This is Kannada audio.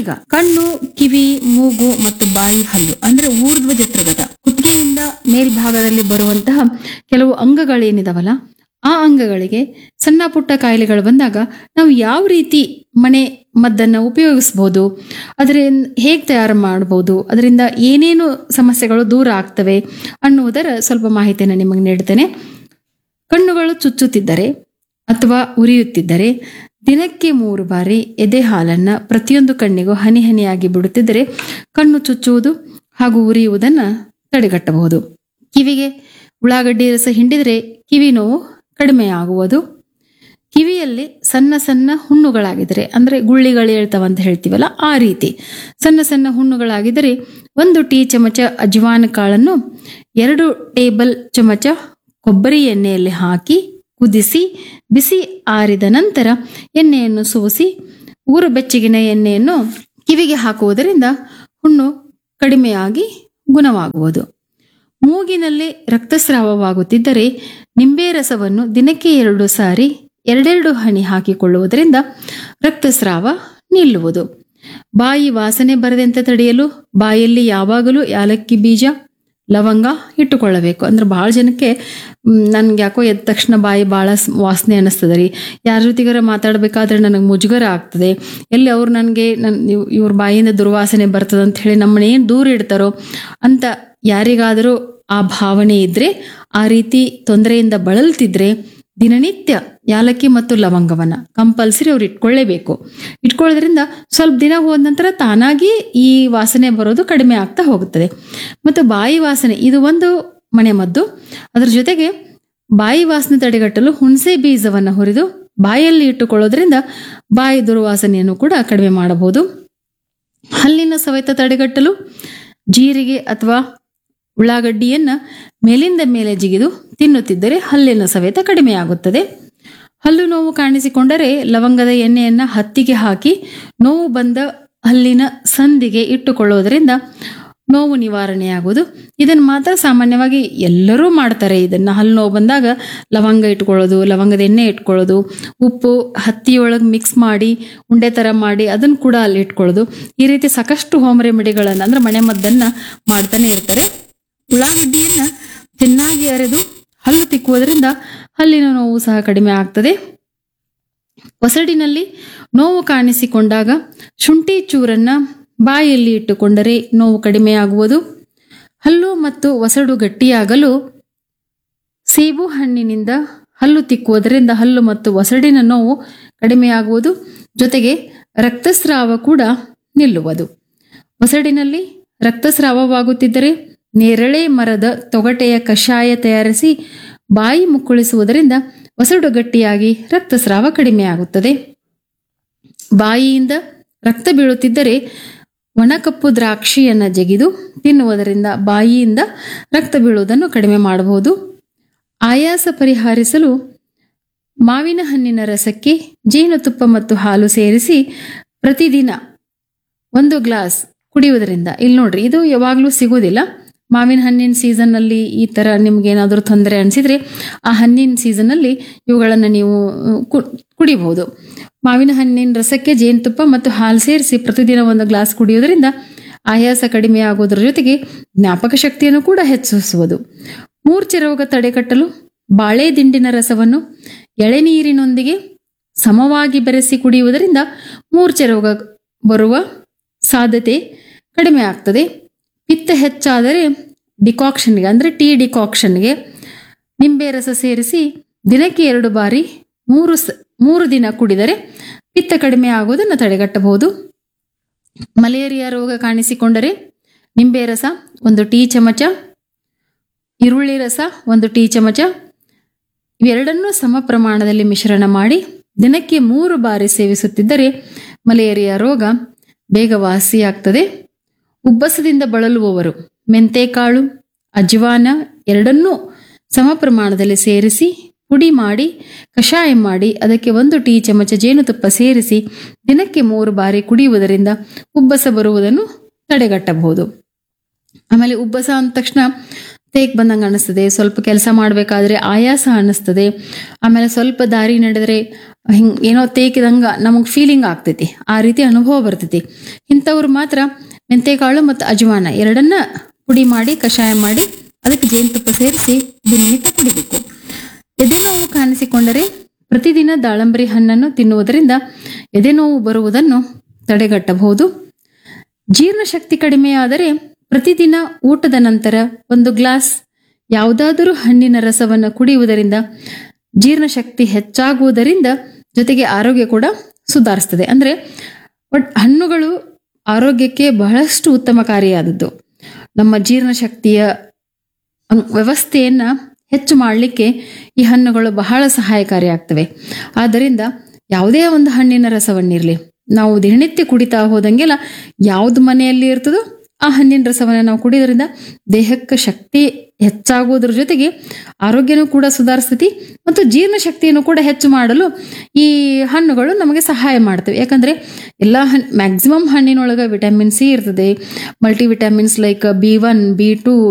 ಈಗ ಕಣ್ಣು ಕಿವಿ ಮೂಗು ಮತ್ತು ಬಾಯಿ ಹಲ್ಲು ಅಂದ್ರೆ ಊರ್ಧ್ವ ಜತ್ರಗತ ಕುತ್ತಿಗೆಯಿಂದ ಮೇಲ್ಭಾಗದಲ್ಲಿ ಬರುವಂತಹ ಕೆಲವು ಅಂಗಗಳೇನಿದಾವಲ್ಲ ಆ ಅಂಗಗಳಿಗೆ ಸಣ್ಣ ಪುಟ್ಟ ಕಾಯಿಲೆಗಳು ಬಂದಾಗ ನಾವು ಯಾವ ರೀತಿ ಮನೆ ಮದ್ದನ್ನು ಉಪಯೋಗಿಸ್ಬೋದು ಅದರಿಂದ ಹೇಗೆ ತಯಾರು ಮಾಡ್ಬೋದು ಅದರಿಂದ ಏನೇನು ಸಮಸ್ಯೆಗಳು ದೂರ ಆಗ್ತವೆ ಅನ್ನುವುದರ ಸ್ವಲ್ಪ ಮಾಹಿತಿಯನ್ನು ನಿಮಗೆ ನೀಡ್ತೇನೆ ಕಣ್ಣುಗಳು ಚುಚ್ಚುತ್ತಿದ್ದರೆ ಅಥವಾ ಉರಿಯುತ್ತಿದ್ದರೆ ದಿನಕ್ಕೆ ಮೂರು ಬಾರಿ ಎದೆ ಹಾಲನ್ನು ಪ್ರತಿಯೊಂದು ಕಣ್ಣಿಗೂ ಹನಿ ಹನಿಯಾಗಿ ಬಿಡುತ್ತಿದ್ದರೆ ಕಣ್ಣು ಚುಚ್ಚುವುದು ಹಾಗೂ ಉರಿಯುವುದನ್ನು ತಡೆಗಟ್ಟಬಹುದು ಕಿವಿಗೆ ಉಳ್ಳಾಗಡ್ಡಿ ರಸ ಹಿಂಡಿದರೆ ಕಿವಿ ನೋವು ಕಡಿಮೆಯಾಗುವುದು ಕಿವಿಯಲ್ಲಿ ಸಣ್ಣ ಸಣ್ಣ ಹುಣ್ಣುಗಳಾಗಿದ್ದರೆ ಅಂದರೆ ಗುಳ್ಳಿಗಳು ಹೇಳ್ತಾವಂತ ಹೇಳ್ತೀವಲ್ಲ ಆ ರೀತಿ ಸಣ್ಣ ಸಣ್ಣ ಹುಣ್ಣುಗಳಾಗಿದ್ದರೆ ಒಂದು ಟೀ ಚಮಚ ಅಜ್ವಾನ ಕಾಳನ್ನು ಎರಡು ಟೇಬಲ್ ಚಮಚ ಕೊಬ್ಬರಿ ಎಣ್ಣೆಯಲ್ಲಿ ಹಾಕಿ ಕುದಿಸಿ ಬಿಸಿ ಆರಿದ ನಂತರ ಎಣ್ಣೆಯನ್ನು ಸೋಸಿ ಊರು ಬೆಚ್ಚಗಿನ ಎಣ್ಣೆಯನ್ನು ಕಿವಿಗೆ ಹಾಕುವುದರಿಂದ ಹುಣ್ಣು ಕಡಿಮೆಯಾಗಿ ಗುಣವಾಗುವುದು ಮೂಗಿನಲ್ಲಿ ರಕ್ತಸ್ರಾವವಾಗುತ್ತಿದ್ದರೆ ನಿಂಬೆ ರಸವನ್ನು ದಿನಕ್ಕೆ ಎರಡು ಸಾರಿ ಎರಡೆರಡು ಹನಿ ಹಾಕಿಕೊಳ್ಳುವುದರಿಂದ ರಕ್ತಸ್ರಾವ ನಿಲ್ಲುವುದು ಬಾಯಿ ವಾಸನೆ ಬರದಂತೆ ತಡೆಯಲು ಬಾಯಲ್ಲಿ ಯಾವಾಗಲೂ ಯಾಲಕ್ಕಿ ಬೀಜ ಲವಂಗ ಇಟ್ಟುಕೊಳ್ಳಬೇಕು ಅಂದ್ರೆ ಭಾಳ ಜನಕ್ಕೆ ನನ್ಗೆ ಯಾಕೋ ಎದ್ದ ತಕ್ಷಣ ಬಾಯಿ ಭಾಳ ವಾಸನೆ ಅನ್ನಿಸ್ತದೆ ರೀ ಯಾರ ಜೊತೆಗಾರ ಮಾತಾಡಬೇಕಾದ್ರೆ ನನಗೆ ಮುಜುಗರ ಆಗ್ತದೆ ಎಲ್ಲಿ ಅವ್ರು ನನಗೆ ನನ್ ಇವ್- ಇವ್ರ ಬಾಯಿಂದ ದುರ್ವಾಸನೆ ಬರ್ತದೆ ಅಂತ ಹೇಳಿ ನಮ್ಮನ್ನ ಏನು ದೂರ ಇಡ್ತಾರೋ ಅಂತ ಯಾರಿಗಾದರೂ ಆ ಭಾವನೆ ಇದ್ರೆ ಆ ರೀತಿ ತೊಂದರೆಯಿಂದ ಬಳಲ್ತಿದ್ರೆ ದಿನನಿತ್ಯ ಯಾಲಕ್ಕಿ ಮತ್ತು ಲವಂಗವನ್ನ ಕಂಪಲ್ಸರಿ ಅವ್ರು ಇಟ್ಕೊಳ್ಳೇಬೇಕು ಇಟ್ಕೊಳ್ಳೋದ್ರಿಂದ ಸ್ವಲ್ಪ ದಿನ ಹೋದ ನಂತರ ತಾನಾಗಿ ಈ ವಾಸನೆ ಬರೋದು ಕಡಿಮೆ ಆಗ್ತಾ ಹೋಗುತ್ತದೆ ಮತ್ತು ಬಾಯಿ ವಾಸನೆ ಇದು ಒಂದು ಮನೆಮದ್ದು ಅದರ ಜೊತೆಗೆ ಬಾಯಿ ವಾಸನೆ ತಡೆಗಟ್ಟಲು ಹುಣಸೆ ಬೀಜವನ್ನು ಹುರಿದು ಬಾಯಲ್ಲಿ ಇಟ್ಟುಕೊಳ್ಳೋದ್ರಿಂದ ಬಾಯಿ ದುರ್ವಾಸನೆಯನ್ನು ಕೂಡ ಕಡಿಮೆ ಮಾಡಬಹುದು ಹಲ್ಲಿನ ಸವೆತ ತಡೆಗಟ್ಟಲು ಜೀರಿಗೆ ಅಥವಾ ಉಳ್ಳಾಗಡ್ಡಿಯನ್ನ ಮೇಲಿಂದ ಮೇಲೆ ಜಿಗಿದು ತಿನ್ನುತ್ತಿದ್ದರೆ ಹಲ್ಲಿನ ಸವೆತ ಕಡಿಮೆಯಾಗುತ್ತದೆ ಹಲ್ಲು ನೋವು ಕಾಣಿಸಿಕೊಂಡರೆ ಲವಂಗದ ಎಣ್ಣೆಯನ್ನ ಹತ್ತಿಗೆ ಹಾಕಿ ನೋವು ಬಂದ ಹಲ್ಲಿನ ಸಂದಿಗೆ ಇಟ್ಟುಕೊಳ್ಳುವುದರಿಂದ ನೋವು ನಿವಾರಣೆಯಾಗುವುದು ಇದನ್ನು ಮಾತ್ರ ಸಾಮಾನ್ಯವಾಗಿ ಎಲ್ಲರೂ ಮಾಡ್ತಾರೆ ಇದನ್ನ ಹಲ್ಲು ನೋವು ಬಂದಾಗ ಲವಂಗ ಇಟ್ಕೊಳ್ಳೋದು ಲವಂಗದ ಎಣ್ಣೆ ಇಟ್ಕೊಳ್ಳೋದು ಉಪ್ಪು ಹತ್ತಿಯೊಳಗೆ ಮಿಕ್ಸ್ ಮಾಡಿ ಉಂಡೆ ಥರ ಮಾಡಿ ಅದನ್ನು ಕೂಡ ಅಲ್ಲಿ ಇಟ್ಕೊಳ್ಳೋದು ಈ ರೀತಿ ಸಾಕಷ್ಟು ಹೋಮ್ ರೆಮಿಡಿಗಳನ್ನು ಅಂದ್ರೆ ಮನೆ ಮದ್ದನ್ನ ಮಾಡ್ತಾನೆ ಇರ್ತಾರೆ ಉಳ್ಳಾಗಡ್ಡಿಯನ್ನ ಚೆನ್ನಾಗಿ ಅರೆದು ಹಲ್ಲು ತಿಕ್ಕುವುದರಿಂದ ಹಲ್ಲಿನ ನೋವು ಸಹ ಕಡಿಮೆ ಆಗ್ತದೆ ಒಸಡಿನಲ್ಲಿ ನೋವು ಕಾಣಿಸಿಕೊಂಡಾಗ ಶುಂಠಿ ಚೂರನ್ನ ಬಾಯಲ್ಲಿ ಇಟ್ಟುಕೊಂಡರೆ ನೋವು ಕಡಿಮೆಯಾಗುವುದು ಹಲ್ಲು ಮತ್ತು ಒಸಡು ಗಟ್ಟಿಯಾಗಲು ಸೇಬು ಹಣ್ಣಿನಿಂದ ಹಲ್ಲು ತಿಕ್ಕುವುದರಿಂದ ಹಲ್ಲು ಮತ್ತು ಒಸಡಿನ ನೋವು ಕಡಿಮೆಯಾಗುವುದು ಜೊತೆಗೆ ರಕ್ತಸ್ರಾವ ಕೂಡ ನಿಲ್ಲುವುದು ಒಸಡಿನಲ್ಲಿ ರಕ್ತಸ್ರಾವವಾಗುತ್ತಿದ್ದರೆ ನೇರಳೆ ಮರದ ತೊಗಟೆಯ ಕಷಾಯ ತಯಾರಿಸಿ ಬಾಯಿ ಮುಕ್ಕುಳಿಸುವುದರಿಂದ ಒಸಡು ಗಟ್ಟಿಯಾಗಿ ರಕ್ತಸ್ರಾವ ಕಡಿಮೆಯಾಗುತ್ತದೆ ಬಾಯಿಯಿಂದ ರಕ್ತ ಬೀಳುತ್ತಿದ್ದರೆ ಒಣಕಪ್ಪು ದ್ರಾಕ್ಷಿಯನ್ನು ಜಗಿದು ತಿನ್ನುವುದರಿಂದ ಬಾಯಿಯಿಂದ ರಕ್ತ ಬೀಳುವುದನ್ನು ಕಡಿಮೆ ಮಾಡಬಹುದು ಆಯಾಸ ಪರಿಹರಿಸಲು ಮಾವಿನ ಹಣ್ಣಿನ ರಸಕ್ಕೆ ಜೇನುತುಪ್ಪ ಮತ್ತು ಹಾಲು ಸೇರಿಸಿ ಪ್ರತಿದಿನ ಒಂದು ಗ್ಲಾಸ್ ಕುಡಿಯುವುದರಿಂದ ಇಲ್ಲಿ ನೋಡ್ರಿ ಇದು ಯಾವಾಗಲೂ ಸಿಗೋದಿಲ್ಲ ಮಾವಿನ ಹಣ್ಣಿನ ಸೀಸನ್ನಲ್ಲಿ ಈ ಥರ ನಿಮ್ಗೆ ಏನಾದರೂ ತೊಂದರೆ ಅನಿಸಿದ್ರೆ ಆ ಹಣ್ಣಿನ ಸೀಸನ್ನಲ್ಲಿ ಇವುಗಳನ್ನು ನೀವು ಅಹ್, ಕು- ಕುಡಿಬಹುದು ಮಾವಿನ ಹಣ್ಣಿನ ರಸಕ್ಕೆ ಜೇನುತುಪ್ಪ ಮತ್ತು ಹಾಲು ಸೇರಿಸಿ ಪ್ರತಿದಿನ ಒಂದು ಗ್ಲಾಸ್ ಕುಡಿಯೋದ್ರಿಂದ ಆಯಾಸ ಕಡಿಮೆ ಆಗೋದ್ರ ಜೊತೆಗೆ ಜ್ಞಾಪಕ ಶಕ್ತಿಯನ್ನು ಕೂಡ ಹೆಚ್ಚಿಸುವುದು ಮೂರ್ಛೆ ರೋಗ ತಡೆಗಟ್ಟಲು ಬಾಳೆ ದಿಂಡಿನ ರಸವನ್ನು ಎಳೆನೀರಿನೊಂದಿಗೆ ಸಮವಾಗಿ ಬೆರೆಸಿ ಕುಡಿಯುವುದರಿಂದ ಮೂರ್ಛೆ ರೋಗ ಬರುವ ಸಾಧ್ಯತೆ ಕಡಿಮೆ ಆಗ್ತದೆ ಪಿತ್ತ ಹೆಚ್ಚಾದರೆ ಡಿಕಾಕ್ಷನ್ಗೆ ಅಂದರೆ ಟೀ ಡಿಕಾಕ್ಷನ್ಗೆ ನಿಂಬೆ ರಸ ಸೇರಿಸಿ ದಿನಕ್ಕೆ ಎರಡು ಬಾರಿ ಮೂರು ಸ ಮೂರು ದಿನ ಕುಡಿದರೆ ಪಿತ್ತ ಕಡಿಮೆ ಆಗುವುದನ್ನು ತಡೆಗಟ್ಟಬಹುದು ಮಲೇರಿಯಾ ರೋಗ ಕಾಣಿಸಿಕೊಂಡರೆ ನಿಂಬೆ ರಸ ಒಂದು ಟೀ ಚಮಚ ಈರುಳ್ಳಿ ರಸ ಒಂದು ಟೀ ಚಮಚ ಇವೆರಡನ್ನೂ ಸಮ ಪ್ರಮಾಣದಲ್ಲಿ ಮಿಶ್ರಣ ಮಾಡಿ ದಿನಕ್ಕೆ ಮೂರು ಬಾರಿ ಸೇವಿಸುತ್ತಿದ್ದರೆ ಮಲೇರಿಯಾ ರೋಗ ಬೇಗ ವಾಸಿಯಾಗ್ತದೆ ಉಬ್ಬಸದಿಂದ ಬಳಲುವವರು ಮೆಂತೆಕಾಳು ಅಜ್ವಾನ ಎರಡನ್ನೂ ಸಮ ಪ್ರಮಾಣದಲ್ಲಿ ಸೇರಿಸಿ ಪುಡಿ ಮಾಡಿ ಕಷಾಯ ಮಾಡಿ ಅದಕ್ಕೆ ಒಂದು ಟೀ ಚಮಚ ಜೇನುತುಪ್ಪ ಸೇರಿಸಿ ದಿನಕ್ಕೆ ಮೂರು ಬಾರಿ ಕುಡಿಯುವುದರಿಂದ ಉಬ್ಬಸ ಬರುವುದನ್ನು ತಡೆಗಟ್ಟಬಹುದು ಆಮೇಲೆ ಉಬ್ಬಸ ಅಂದ ತಕ್ಷಣ ತೇಕ್ ಬಂದಂಗೆ ಅನಿಸ್ತದೆ ಸ್ವಲ್ಪ ಕೆಲಸ ಮಾಡಬೇಕಾದ್ರೆ ಆಯಾಸ ಅನ್ನಿಸ್ತದೆ ಆಮೇಲೆ ಸ್ವಲ್ಪ ದಾರಿ ನಡೆದ್ರೆ ಹಿಂಗ್ ಏನೋ ತೇಕಿದಂಗ ನಮಗೆ ಫೀಲಿಂಗ್ ಆಗ್ತೈತಿ ಆ ರೀತಿ ಅನುಭವ ಬರ್ತೈತಿ ಇಂಥವ್ರು ಮಾತ್ರ ಮೆಂತೆಕಾಳು ಮತ್ತು ಅಜವಾನ ಎರಡನ್ನ ಪುಡಿ ಮಾಡಿ ಕಷಾಯ ಮಾಡಿ ಅದಕ್ಕೆ ಜೇನುತುಪ್ಪ ಸೇರಿಸಿ ದಿನನಿತ್ಯ ಕುಡಿಬೇಕು ಎದೆನೋವು ಕಾಣಿಸಿಕೊಂಡರೆ ಪ್ರತಿದಿನ ದಾಳಂಬರಿ ಹಣ್ಣನ್ನು ತಿನ್ನುವುದರಿಂದ ಎದೆನೋವು ಬರುವುದನ್ನು ತಡೆಗಟ್ಟಬಹುದು ಜೀರ್ಣಶಕ್ತಿ ಕಡಿಮೆಯಾದರೆ ಪ್ರತಿದಿನ ಊಟದ ನಂತರ ಒಂದು ಗ್ಲಾಸ್ ಯಾವುದಾದರೂ ಹಣ್ಣಿನ ರಸವನ್ನು ಕುಡಿಯುವುದರಿಂದ ಜೀರ್ಣಶಕ್ತಿ ಹೆಚ್ಚಾಗುವುದರಿಂದ ಜೊತೆಗೆ ಆರೋಗ್ಯ ಕೂಡ ಸುಧಾರಿಸ್ತದೆ ಅಂದ್ರೆ ಒಟ್ ಹಣ್ಣುಗಳು ಆರೋಗ್ಯಕ್ಕೆ ಬಹಳಷ್ಟು ಉತ್ತಮಕಾರಿಯಾದದ್ದು ನಮ್ಮ ಜೀರ್ಣಶಕ್ತಿಯ ಅಂ- ವ್ಯವಸ್ಥೆಯನ್ನ ಹೆಚ್ಚು ಮಾಡಲಿಕ್ಕೆ ಈ ಹಣ್ಣುಗಳು ಬಹಳ ಸಹಾಯಕಾರಿಯಾಗ್ತವೆ ಆದ್ದರಿಂದ ಯಾವುದೇ ಒಂದು ಹಣ್ಣಿನ ರಸವನ್ನಿರಲಿ ನಾವು ದಿನನಿತ್ಯ ಕುಡಿತಾ ಹೋದಂಗೆಲ್ಲ ಯಾವ್ದು ಮನೆಯಲ್ಲಿ ಇರ್ತದೋ ಆ ಹಣ್ಣಿನ ರಸವನ್ನು ನಾವು ಕುಡಿಯೋದ್ರಿಂದ ದೇಹಕ್ಕೆ ಶಕ್ತಿ ಹೆಚ್ಚಾಗುವುದರ ಜೊತೆಗೆ ಆರೋಗ್ಯನೂ ಕೂಡ ಸುಧಾರಿಸ್ತೈತಿ ಮತ್ತು ಜೀರ್ಣಶಕ್ತಿಯನ್ನು ಕೂಡ ಹೆಚ್ಚು ಮಾಡಲು ಈ ಹಣ್ಣುಗಳು ನಮಗೆ ಸಹಾಯ ಮಾಡ್ತವೆ ಯಾಕಂದ್ರೆ ಎಲ್ಲ ಹಣ್ ಮ್ಯಾಕ್ಸಿಮಮ್ ಹಣ್ಣಿನೊಳಗೆ ವಿಟಮಿನ್ ಸಿ ಇರ್ತದೆ multi vitamins like B one B to